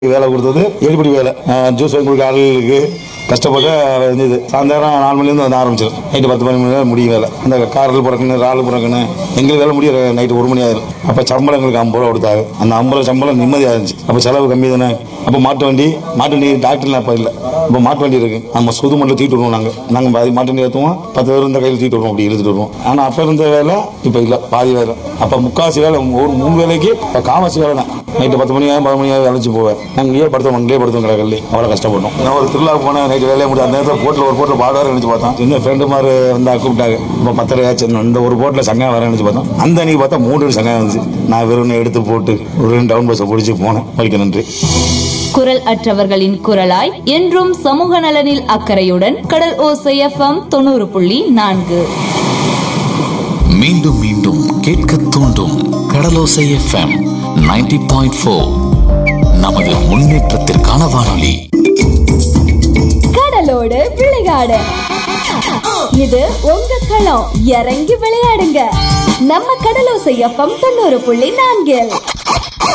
வேலை கொடுத்தது எலிப்படி வேலை அஹ் ஜூஸ் வாங்கி கொடுக்க ஆளுகளுக்கு கஷ்டப்பட்டு இருந்தது சாயந்தரம் நாலு மணிலேருந்து வந்து ஆரம்பிச்சிடும் நைட்டு பத்து மணி மணி நேரம் முடியும் வேலை அந்த காரில் பிறக்கணும் ரால் பிறக்கணும் எங்களுக்கு வேலை முடிய நைட்டு ஒரு மணி ஆயிரும் அப்போ சம்பளம் எங்களுக்கு ஐம்பது ரூபா கொடுத்தாரு அந்த ஐம்பது ரூபா சம்பளம் நிம்மதியாக இருந்துச்சு அப்போ செலவு கம்மி தானே அப்போ மாட்டு வண்டி மாட்டு வண்டி டாக்டர்லாம் அப்போ இல்லை இப்போ மாட்டு வண்டி இருக்கு நம்ம சுது மட்டும் தூக்கிட்டு வருவோம் நாங்கள் நாங்கள் பாதி மாட்டு வண்டி ஏற்றுவோம் பத்து பேர் இந்த கையில் தூக்கிட்டு வருவோம் அப்படி இழுத்துட்டு வருவோம் ஆனால் அப்போ இருந்த வேலை இப்போ இல்லை பாதி வேலை அப்போ முக்காசி வேலை ஒரு மூணு வேலைக்கு இப்போ காவாசி வேலை தான் நைட்டு பத்து மணி ஆகும் பதினொரு மணி ஆகும் அழைச்சி போவேன் நாங்கள் இங்கேயே படுத்தோம் அங்கேயே படுத்தோம் கடற்கல்லே அவ்வளோ கஷ்டப்பட்டோம் நான் ஒரு திருவிழாவுக்கு போனேன் நைட்டு வேலையை முடியும் அந்த நேரத்தில் போட்டில் ஒரு போட்டில் பாடுவார் நினச்சி பார்த்தோம் இன்னும் ஃப்ரெண்டு மாதிரி வந்தா கூப்பிட்டாங்க இப்போ பத்தரை ஆச்சு இந்த ஒரு போட்டில் சங்கம் வர நினச்சி பார்த்தோம் அந்த அன்னைக்கு பார்த்தா மூணு சங்கம் வந்துச்சு நான் வெறும் எடுத்து போட்டு ஒரு ரெண்டு டவுன் பஸ்ஸை பிடிச்சி போனேன் வலிக்க நன்றி குரல் அற்றவர்களின் குரலாய் என்றும் சமூக நலனில் அக்கறையுடன் கடல் ஓசை எஃப்எம் தொண்ணூறு புள்ளி நான்கு மீண்டும் மீண்டும் கேட்க தூண்டும் கடலோசை எஃப்எம் 90.4 பாயிண்ட் ஃபோர் நமது முன்னேற்றத்திற்கான வானொலி கடலோடு விளையாடு இது உங்க களம் இறங்கி விளையாடுங்க நம்ம கடலோசை எஃப்எம் தொண்ணூறு புள்ளி நான்கில்